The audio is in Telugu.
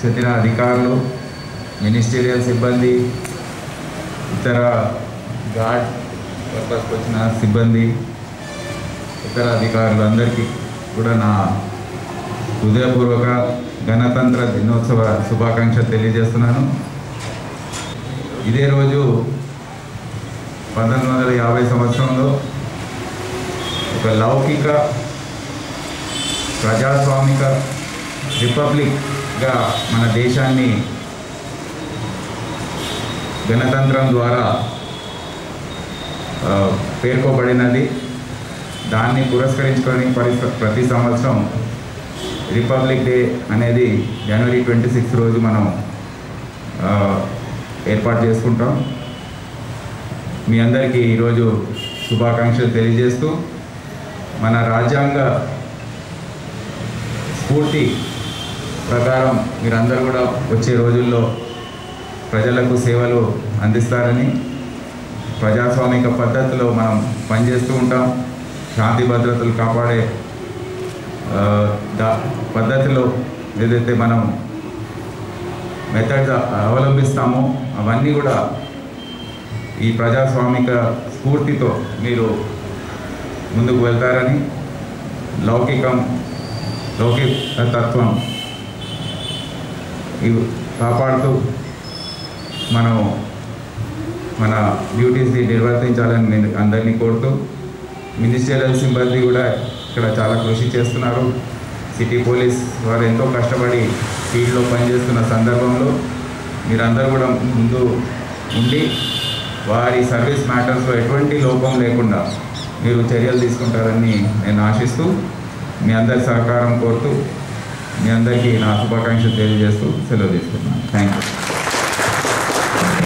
చెందిన అధికారులు మినిస్టీరియల్ సిబ్బంది ఇతర గార్డ్ పర్పస్కి వచ్చిన సిబ్బంది ఇతర అధికారులు అందరికీ కూడా నా హృదయపూర్వక గణతంత్ర దినోత్సవ శుభాకాంక్షలు తెలియజేస్తున్నాను ఇదే రోజు పంతొమ్మిది వందల యాభై సంవత్సరంలో ఒక లౌకిక ప్రజాస్వామిక రిపబ్లిక్గా మన దేశాన్ని గణతంత్రం ద్వారా ఆ, పేర్కొబడినది దాన్ని పురస్కరించుకొని పరి- ప్రతి సంవత్సరం రిపబ్లిక్ డే అనేది జనవరి ట్వంటీ సిక్స్త్ రోజు మనం ఆ, ఏర్పాటు చేసుకుంటాం మీ అందరికీ ఈరోజు శుభాకాంక్షలు తెలియజేస్తూ మన రాజ్యాంగ స్ఫూర్తి ప్రకారం మీరందరూ కూడా వచ్చే రోజుల్లో ప్రజలకు సేవలు అందిస్తారని ప్రజాస్వామిక పద్ధతిలో మనం పనిచేస్తూ ఉంటాం శాంతి భద్రతలు కాపాడే ఆ, దా పద్ధతిలో ఏదైతే మనం మెథడ్స్ అవలంబిస్తామో అవన్నీ కూడా ఈ ప్రజాస్వామిక స్ఫూర్తితో మీరు ముందుకు వెళ్తారని లౌకికం లౌకిక తత్వం ఇవి కాపాడుతూ మనం మన డ్యూటీస్ని నిర్వర్తించాలని నేను అందరినీ కోరుతూ మినిస్టరియల్ సిబ్బంది కూడా ఇక్కడ చాలా కృషి చేస్తున్నారు సిటీ పోలీస్ వారు ఎంతో కష్టపడి ఫీల్డ్లో పనిచేస్తున్న సందర్భంలో మీరందరూ కూడా ముందు ఉండి వారి సర్వీస్ మ్యాటర్స్లో ఎటువంటి లోపం లేకుండా మీరు చర్యలు తీసుకుంటారని నేను ఆశిస్తూ మీ అందరి సహకారం కోరుతూ మీ అందరికీ నా శుభాకాంక్షలు తెలియజేస్తూ సెలవు తీసుకున్నాను థ్యాంక్ యూ